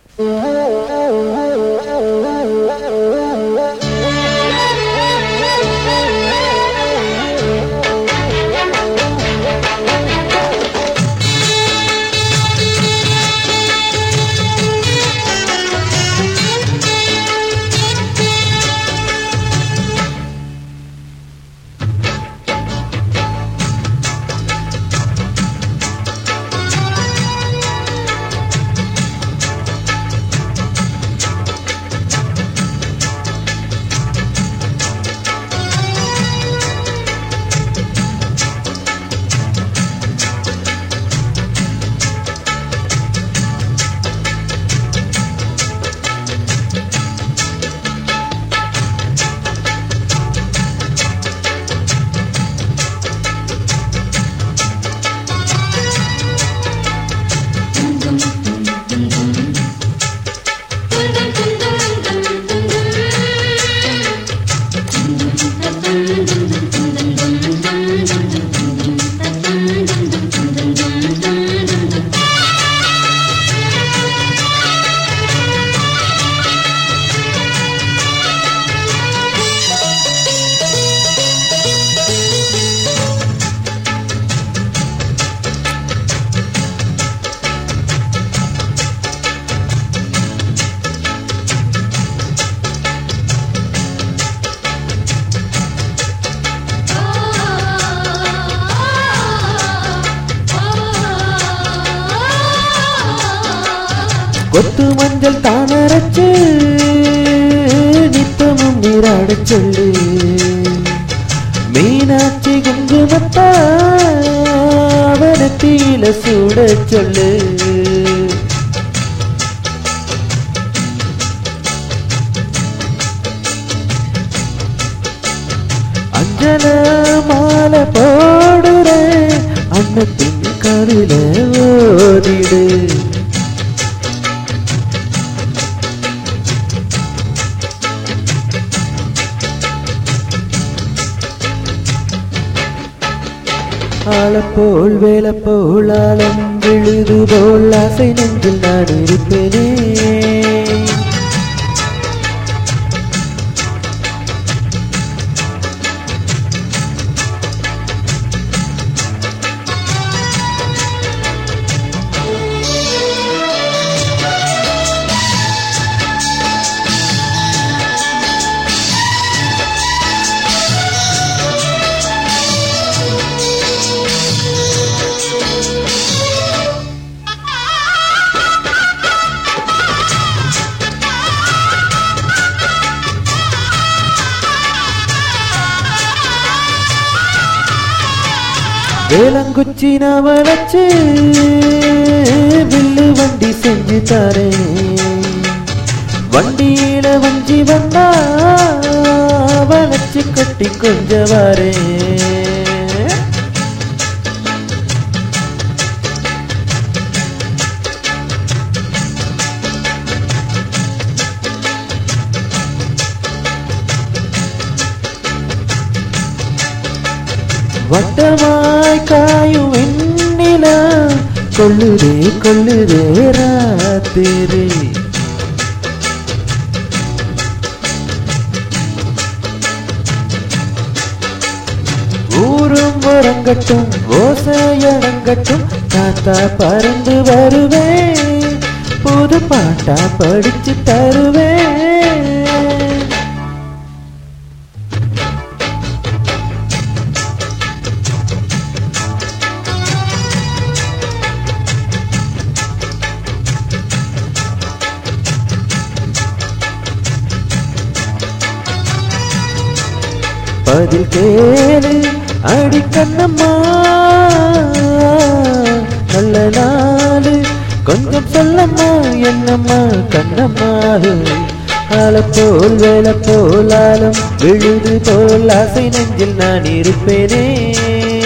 கொத்து மஞ்சள் தானரைச்சு நித்தமும் நீராடச் சொல்லு மீனாட்சி குங்குமத்தா அவனத்தியில சூடச் சொல்லு அஞ்சல மாலை போடுற அன்னத்தின் கருல ஓதிடு ஆளப்போல் வேலை போல் ஆழம் விழுது போல் ஆசை நெஞ்சில் நான் இருப்பேனே வேலங்குச்சி நான் வளைச்சு வில்லு வண்டி செஞ்சு தரேன் வண்டியில வஞ்சி வந்தா வளைச்சு கட்டி கொஞ்ச வரேன் வட்டமாய் காயும் வெண்ணில கொள்ளுதே கொள்ளுதே ராத்திரி ஊரும் உறங்கட்டும் ஓசையடங்கட்டும் தாத்தா பறந்து வருவேன் புது பாட்டா படிச்சு தருவேன் பதில் கேளு அடி கண்ணம்மா நல்ல நாளு கொஞ்சம் சொல்லம்மா என்னம்மா கண்ணம்மா ஆள போல் வேலை போல் ஆலம் விழுது போல் ஆசை நெஞ்சில் நான் இருப்பேனே